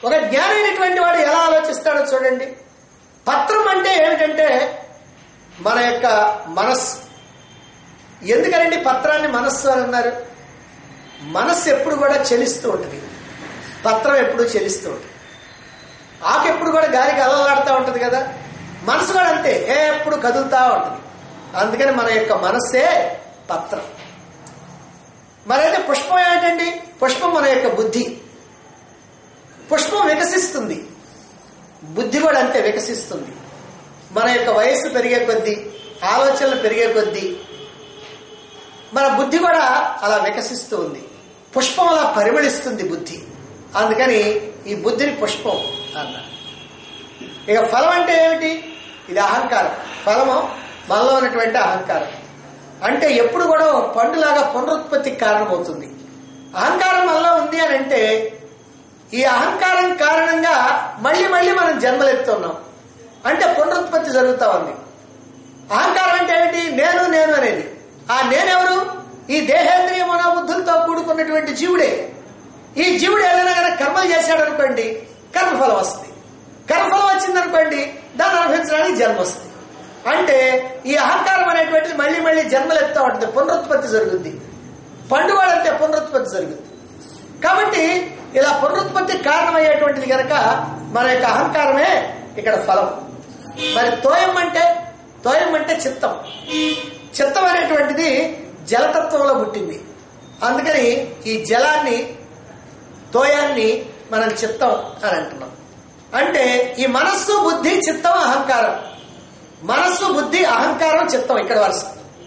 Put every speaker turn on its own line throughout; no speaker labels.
ఒక జ్ఞానైనటువంటి వాడు ఎలా ఆలోచిస్తాడో చూడండి పత్రం అంటే ఏమిటంటే మన యొక్క మనస్సు ఎందుకనండి పత్రాన్ని మనస్సు అని అన్నారు మనస్సు ఎప్పుడు కూడా చెలిస్తూ ఉంటుంది పత్రం ఎప్పుడు చెలిస్తూ ఉంటుంది ఆకు ఎప్పుడు కూడా గాలికి అలలాడుతూ ఉంటుంది కదా మనసు కూడా అంతే ఏ ఎప్పుడు కదులుతూ ఉంటుంది అందుకని మన యొక్క మనస్సే పత్రం మరైతే పుష్పం ఏమిటండి పుష్పం మన యొక్క బుద్ధి పుష్పం వికసిస్తుంది బుద్ధి కూడా అంతే వికసిస్తుంది మన యొక్క వయస్సు పెరిగే కొద్దీ ఆలోచనలు పెరిగే కొద్దీ మన బుద్ధి కూడా అలా వికసిస్తూ ఉంది పుష్పం అలా పరిమళిస్తుంది బుద్ధి అందుకని ఈ బుద్ధిని పుష్పం అన్నారు ఇక ఫలం అంటే ఏమిటి ఇది అహంకారం ఫలము మనలో ఉన్నటువంటి అహంకారం అంటే ఎప్పుడు కూడా ఒక పండులాగా పునరుత్పత్తికి కారణమవుతుంది అహంకారం మనలో ఉంది అని అంటే ఈ అహంకారం కారణంగా మళ్ళీ మళ్ళీ మనం జన్మలెత్తున్నాం అంటే పునరుత్పత్తి జరుగుతా ఉంది అహంకారం అంటే ఏమిటి నేను నేను అనేది ఆ నేనెవరు ఈ దేహేంద్రియ మనోబుద్ధులతో కూడుకున్నటువంటి జీవుడే ఈ జీవుడు ఏదైనా కనుక కర్మలు చేశాడు అనుకోండి కర్మఫలం వస్తుంది కర్మఫలం వచ్చింది అనుకోండి దాన్ని అనుభవించడానికి జన్మ వస్తుంది అంటే ఈ అహంకారం అనేటువంటిది మళ్ళీ మళ్ళీ జన్మలు ఎత్తా ఉంటుంది పునరుత్పత్తి జరుగుద్ది పండుగ అంటే పునరుత్పత్తి జరుగుద్ది కాబట్టి ఇలా పునరుత్పత్తి కారణమయ్యేటువంటిది కనుక మన యొక్క అహంకారమే ఇక్కడ ఫలం మరి తోయం అంటే తోయం అంటే చిత్తం చిత్తం అనేటువంటిది జలతత్వంలో పుట్టింది అందుకని ఈ జలాన్ని తోయాన్ని మనం చిత్తం అని అంటున్నాం అంటే ఈ మనస్సు బుద్ధి చిత్తం అహంకారం మనస్సు బుద్ధి అహంకారం చిత్తం ఇక్కడ వరుస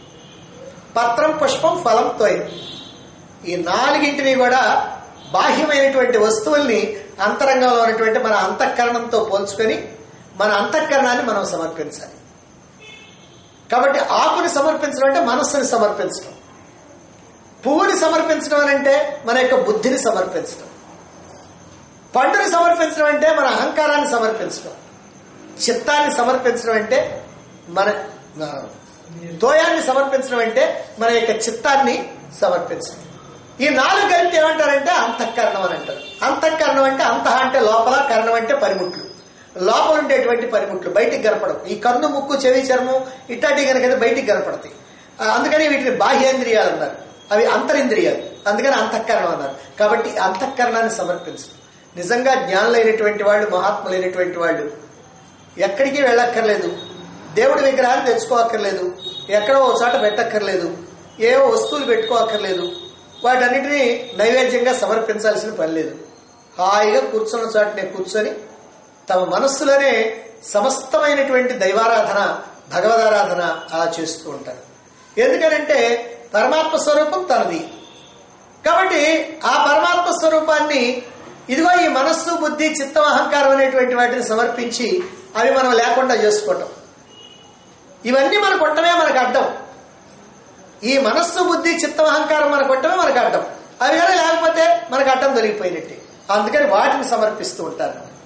పత్రం పుష్పం ఫలం తోయం ఈ నాలుగింటిని కూడా బాహ్యమైనటువంటి వస్తువుల్ని అంతరంగంలో ఉన్నటువంటి మన అంతఃకరణంతో పోల్చుకొని మన అంతఃకరణాన్ని మనం సమర్పించాలి కాబట్టి ఆకుని సమర్పించడం అంటే మనస్సుని సమర్పించడం పువ్వుని సమర్పించడం అని అంటే మన యొక్క బుద్ధిని సమర్పించడం పండుని సమర్పించడం అంటే మన అహంకారాన్ని సమర్పించడం చిత్తాన్ని సమర్పించడం అంటే మన ఆ, తోయాన్ని సమర్పించడం అంటే మన యొక్క చిత్తాన్ని సమర్పించడం ఈ నాలుగు కలిపి ఏమంటారంటే అంతఃకరణం అని అంటారు అంతఃకరణం అంటే అంతః అంటే లోపల కరణం అంటే పరిముట్లు లోపల ఉండేటువంటి పరిముట్లు బయటికి కనపడవు ఈ కన్ను ముక్కు చెవి చర్మం ఇట్లాంటివి కనుక బయటికి కనపడతాయి ఆ, అందుకని వీటిని బాహ్యేంద్రియాలు అన్నారు అవి అంతరింద్రియాలు అందుకని అంతఃకరణం అన్నారు కాబట్టి అంతఃకరణాన్ని సమర్పించడం నిజంగా జ్ఞానులైనటువంటి వాళ్ళు మహాత్ములైనటువంటి వాళ్ళు ఎక్కడికి వెళ్ళక్కర్లేదు దేవుడి విగ్రహాన్ని తెచ్చుకోక్కర్లేదు ఎక్కడో ఓ చోట పెట్టక్కర్లేదు ఏవో వస్తువులు పెట్టుకోక్కర్లేదు వాటన్నిటినీ నైవేద్యంగా సమర్పించాల్సిన పని లేదు హాయిగా కూర్చున్న చోటనే కూర్చొని తమ మనస్సులోనే సమస్తమైనటువంటి దైవారాధన భగవదారాధన అలా చేస్తూ ఉంటారు ఎందుకనంటే పరమాత్మ స్వరూపం తనది కాబట్టి ఆ పరమాత్మ స్వరూపాన్ని ఇదిగో ఈ మనస్సు బుద్ధి చిత్తం అహంకారం అనేటువంటి వాటిని సమర్పించి అవి మనం లేకుండా చేసుకోవటం ఇవన్నీ మనకు ఉండటమే మనకు అడ్డం ఈ మనస్సు బుద్ధి చిత్తం అహంకారం మనకు ఉండటమే మనకు అడ్డం అవి కానీ లేకపోతే మనకు అడ్డం దొరికిపోయినట్టే అందుకని వాటిని సమర్పిస్తూ ఉంటారు